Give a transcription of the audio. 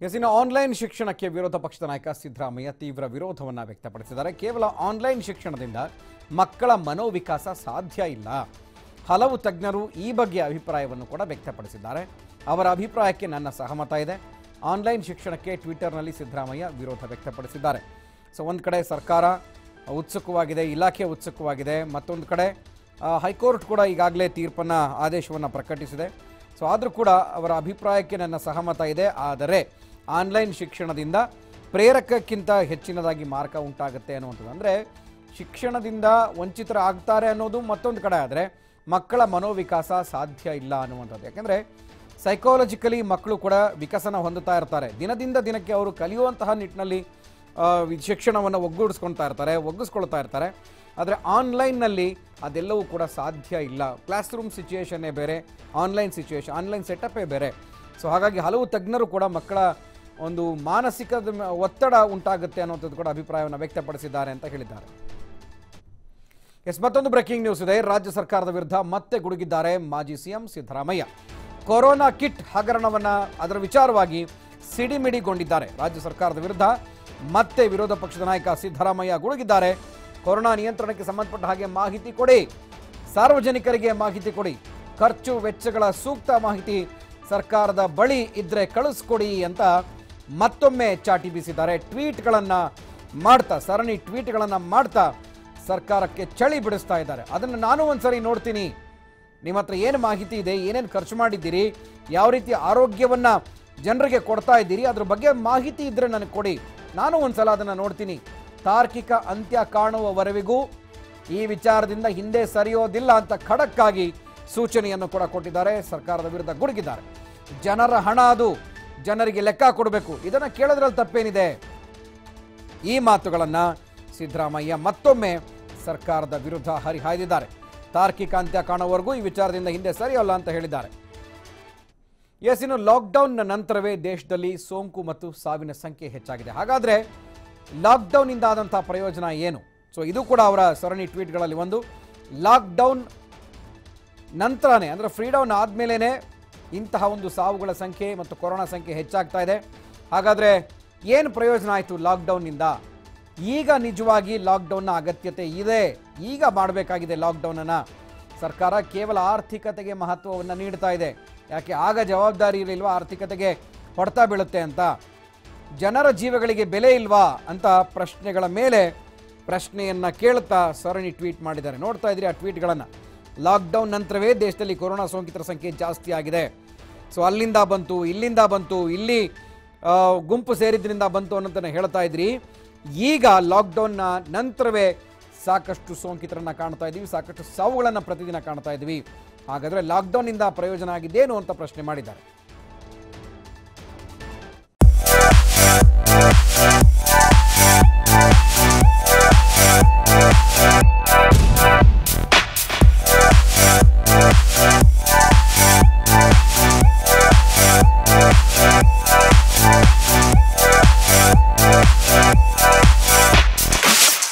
S ಇನ್ನು online ಶಿಕ್ಷಣಕ್ಕೆ ವಿರೋಧ ಪಕ್ಷದ ನಾಯಕ ಸಿದ್ದರಾಮಯ್ಯ ತೀವ್ರ ವಿರೋಧವನ್ನು ವ್ಯಕ್ತಪಡಿಸಿದ್ದಾರೆ ಕೇವಲ ಆನ್ಲೈನ್ ಶಿಕ್ಷಣದಿಂದ ಮಕ್ಕಳ ಮನೋವಿಕಾಸ ಸಾಧ್ಯ ಇಲ್ಲ ಹಲವು ತಜ್ಞರು ಈ ಬಗ್ಗೆ ಅಭಿಪ್ರಾಯವನ್ನು ಕೂಡ ವ್ಯಕ್ತಪಡಿಸಿದ್ದಾರೆ ಅವರ ಅಭಿಪ್ರಾಯಕ್ಕೆ ನನ್ನ ಸಹಮತ ಇದೆ ಆನ್ಲೈನ್ ಶಿಕ್ಷಣಕ್ಕೆ ಟ್ವಿಟರ್ನಲ್ಲಿ ಸಿದ್ದರಾಮಯ್ಯ ವಿರೋಧ ವ್ಯಕ್ತಪಡಿಸಿದ್ದಾರೆ ಸೊ ಒಂದು ಕಡೆ ಸರ್ಕಾರ ಉತ್ಸುಕವಾಗಿದೆ ಇಲಾಖೆ ಉತ್ಸುಕವಾಗಿದೆ ಮತ್ತೊಂದು ಕಡೆ ಆ, ಹೈಕೋರ್ಟ್ ಕೂಡ ಈಗಾಗಲೇ ತೀರ್ಪನ್ನು ಆದೇಶವನ್ನು ಪ್ರಕಟಿಸಿದೆ ಸೊ ಆದರೂ ಕೂಡ ಅವರ ಅಭಿಪ್ರಾಯಕ್ಕೆ ನನ್ನ ಸಹಮತ ಇದೆ ಆದರೆ ಆನ್ಲೈನ್ ಶಿಕ್ಷಣದಿಂದ ಪ್ರೇರಕಕ್ಕಿಂತ ಹೆಚ್ಚಿನದಾಗಿ ಮಾರ್ಕ ಉಂಟಾಗುತ್ತೆ ಅನ್ನುವಂಥದ್ದು ಅಂದರೆ ಶಿಕ್ಷಣದಿಂದ ವಂಚಿತರಾಗ್ತಾರೆ ಅನ್ನೋದು ಮತ್ತೊಂದು ಕಡೆ ಆದರೆ ಮಕ್ಕಳ ಮನೋವಿಕಾಸ ಸಾಧ್ಯ ಇಲ್ಲ ಅನ್ನುವಂಥದ್ದು ಯಾಕೆಂದರೆ ಸೈಕಾಲಜಿಕಲಿ ಮಕ್ಕಳು ಕೂಡ ವಿಕಸನ ಹೊಂದುತ್ತಾ ಇರ್ತಾರೆ ದಿನದಿಂದ ದಿನಕ್ಕೆ ಅವರು ಕಲಿಯುವಂತಹ ನಿಟ್ಟಿನಲ್ಲಿ ಆ, ವಿ- ಶಿಕ್ಷಣವನ್ನು ಒಗ್ಗೂಡಿಸ್ಕೊಳ್ತಾ ಇರ್ತಾರೆ ಒಗ್ಗಿಸ್ಕೊಳ್ತಾ ಇರ್ತಾರೆ ಆದರೆ ಆನ್ಲೈನ್ನಲ್ಲಿ ಅದೆಲ್ಲವೂ ಕೂಡ ಸಾಧ್ಯ ಇಲ್ಲ ಕ್ಲಾಸ್ ರೂಮ್ ಸಿಚುಯೇಷನ್ನೇ ಬೇರೆ ಆನ್ಲೈನ್ ಸಿಚುಯೇಷನ್ ಆನ್ಲೈನ್ ಸೆಟಪ್ಪೇ ಬೇರೆ ಸೊ ಹಾಗಾಗಿ ಹಲವು ತಜ್ಞರು ಕೂಡ ಮಕ್ಕಳ ಒಂದು ಮಾನಸಿಕದ ಮ- ಒತ್ತಡ ಉಂಟಾಗುತ್ತೆ ಅನ್ನೋಂಥದ್ದು ಕೂಡ ಅಭಿಪ್ರಾಯವನ್ನು ವ್ಯಕ್ತಪಡಿಸಿದ್ದಾರೆ ಅಂತ ಹೇಳಿದ್ದಾರೆ ಎಸ್ ಮತ್ತೊಂದು ಬ್ರೇಕಿಂಗ್ ನ್ಯೂಸ್ ಇದೆ ರಾಜ್ಯ ಸರ್ಕಾರದ ವಿರುದ್ಧ ಮತ್ತೆ ಗುಡುಗಿದ್ದಾರೆ ಮಾಜಿ ಸಿಎಂ ಸಿದ್ದರಾಮಯ್ಯ ಕೊರೋನಾ ಕಿಟ್ ಹಗರಣವನ್ನ ಅದರ ವಿಚಾರವಾಗಿ ಸಿಡಿಮಿಡಿಗೊಂಡಿದ್ದಾರೆ ರಾಜ್ಯ ಸರ್ಕಾರದ ವಿರುದ್ಧ ಮತ್ತೆ ವಿರೋಧ ಪಕ್ಷದ ನಾಯಕ ಸಿದ್ದರಾಮಯ್ಯ ಗುಡುಗಿದ್ದಾರೆ ಕೊರೋನಾ ನಿಯಂತ್ರಣಕ್ಕೆ ಸಂಬಂಧಪಟ್ಟ ಹಾಗೆ ಮಾಹಿತಿ ಕೊಡಿ ಸಾರ್ವಜನಿಕರಿಗೆ ಮಾಹಿತಿ ಕೊಡಿ ಖರ್ಚು ವೆಚ್ಚಗಳ ಸೂಕ್ತ ಮಾಹಿತಿ ಸರ್ಕಾರದ ಬಳಿ ಇದ್ರೆ ಕಳಿಸ್ಕೊಡಿ ಅಂತ ಮತ್ತೊಮ್ಮೆ ಚಾಟಿ ಬೀಸಿದ್ದಾರೆ ಟ್ವೀಟ್ಗಳನ್ನು ಮಾಡ್ತಾ ಸರಣಿ ಟ್ವೀಟ್ಗಳನ್ನು ಮಾಡ್ತಾ ಸರ್ಕಾರಕ್ಕೆ ಚಳಿ ಬಿಡಿಸ್ತಾ ಇದ್ದಾರೆ ಅದನ್ನು ನಾನು ಒಂದ್ಸರಿ ನೋಡ್ತೀನಿ ನಿಮ್ಮ ಹತ್ರ ಏನು ಮಾಹಿತಿ ಇದೆ ಏನೇನು ಖರ್ಚು ಮಾಡಿದ್ದೀರಿ ಯಾವ ರೀತಿ ಆರೋಗ್ಯವನ್ನ ಜನರಿಗೆ ಕೊಡ್ತಾ ಇದ್ದೀರಿ ಅದ್ರ ಬಗ್ಗೆ ಮಾಹಿತಿ ಇದ್ರೆ ನನಗೆ ಕೊಡಿ ನಾನು ಒಂದ್ಸಲ ಅದನ್ನು ನೋಡ್ತೀನಿ ತಾರ್ಕಿಕ ಅಂತ್ಯ ಕಾಣುವವರೆವಿಗೂ ಈ ವಿಚಾರದಿಂದ ಹಿಂದೆ ಸರಿಯೋದಿಲ್ಲ ಅಂತ ಖಡಕ್ಕಾಗಿ ಸೂಚನೆಯನ್ನು ಕೂಡ ಕೊಟ್ಟಿದ್ದಾರೆ ಸರ್ಕಾರದ ವಿರುದ್ಧ ಗುಡುಗಿದ್ದಾರೆ ಜನರ ಹಣ ಅದು ಜನರಿಗೆ ಲೆಕ್ಕ ಕೊಡಬೇಕು ಇದನ್ನು ಕೇಳೋದ್ರಲ್ಲಿ ತಪ್ಪೇನಿದೆ ಈ ಮಾತುಗಳನ್ನು ಸಿದ್ದರಾಮಯ್ಯ ಮತ್ತೊಮ್ಮೆ ಸರ್ಕಾರದ ವಿರುದ್ಧ ಹರಿಹಾಯ್ದಿದ್ದಾರೆ ತಾರ್ಕಿಕ ಅಂತ್ಯ ಕಾಣುವವರೆಗೂ ಈ ವಿಚಾರದಿಂದ ಹಿಂದೆ ಸರಿಯಲ್ಲ ಅಂತ ಹೇಳಿದ್ದಾರೆ ಎಸ್ ಇನ್ನು ಲಾಕ್ಡೌನ್ನ ನಂತರವೇ ದೇಶದಲ್ಲಿ ಸೋಂಕು ಮತ್ತು ಸಾವಿನ ಸಂಖ್ಯೆ ಹೆಚ್ಚಾಗಿದೆ ಹಾಗಾದರೆ ಲಾಕ್ಡೌನ್ನಿಂದ ಆದಂಥ ಪ್ರಯೋಜನ ಏನು ಸೊ ಇದು ಕೂಡ ಅವರ ಸರಣಿ ಟ್ವೀಟ್ಗಳಲ್ಲಿ ಒಂದು ಲಾಕ್ಡೌನ್ ನಂತರನೇ ಅಂದರೆ ಫ್ರೀಡೌನ್ ಆದಮೇಲೇ ಇಂತಹ ಒಂದು ಸಾವುಗಳ ಸಂಖ್ಯೆ ಮತ್ತು ಕೊರೋನಾ ಸಂಖ್ಯೆ ಹೆಚ್ಚಾಗ್ತಾ ಇದೆ ಹಾಗಾದರೆ ಏನು ಪ್ರಯೋಜನ ಆಯಿತು ಲಾಕ್ಡೌನ್ನಿಂದ ಈಗ ನಿಜವಾಗಿ ಲಾಕ್ಡೌನ್ನ ಅಗತ್ಯತೆ ಇದೆ ಈಗ ಮಾಡಬೇಕಾಗಿದೆ ಲಾಕ್ಡೌನನ್ನು ಸರ್ಕಾರ ಕೇವಲ ಆರ್ಥಿಕತೆಗೆ ಮಹತ್ವವನ್ನು ನೀಡ್ತಾ ಇದೆ ಯಾಕೆ ಆಗ ಜವಾಬ್ದಾರಿ ಇರಲಿಲ್ವಾ ಆರ್ಥಿಕತೆಗೆ ಹೊಡೆತ ಬೀಳುತ್ತೆ ಅಂತ ಜನರ ಜೀವಗಳಿಗೆ ಬೆಲೆ ಇಲ್ವಾ ಅಂತ ಪ್ರಶ್ನೆಗಳ ಮೇಲೆ ಪ್ರಶ್ನೆಯನ್ನ ಕೇಳುತ್ತಾ ಸರಣಿ ಟ್ವೀಟ್ ಮಾಡಿದ್ದಾರೆ ನೋಡ್ತಾ ಇದ್ರಿ ಆ ಟ್ವೀಟ್ಗಳನ್ನು ಲಾಕ್ಡೌನ್ ನಂತರವೇ ದೇಶದಲ್ಲಿ ಕೊರೋನಾ ಸೋಂಕಿತರ ಸಂಖ್ಯೆ ಜಾಸ್ತಿ ಆಗಿದೆ ಸೊ ಅಲ್ಲಿಂದ ಬಂತು ಇಲ್ಲಿಂದ ಬಂತು ಇಲ್ಲಿ ಆ, ಗುಂಪು ಸೇರಿದ್ರಿಂದ ಬಂತು ಅನ್ನೋದನ್ನ ಹೇಳ್ತಾ ಇದ್ರಿ ಈಗ ಲಾಕ್ಡೌನ್ನ ನಂತರವೇ ಸಾಕಷ್ಟು ಸೋಂಕಿತರನ್ನ ಕಾಣ್ತಾ ಇದ್ದೀವಿ ಸಾಕಷ್ಟು ಸಾವುಗಳನ್ನು ಪ್ರತಿದಿನ ಕಾಣ್ತಾ ಇದ್ದೀವಿ ಹಾಗಾದರೆ ಲಾಕ್ಡೌನ್ನಿಂದ ಪ್ರಯೋಜನ ಆಗಿದ್ದೇನು ಅಂತ ಪ್ರಶ್ನೆ ಮಾಡಿದ್ದಾರೆ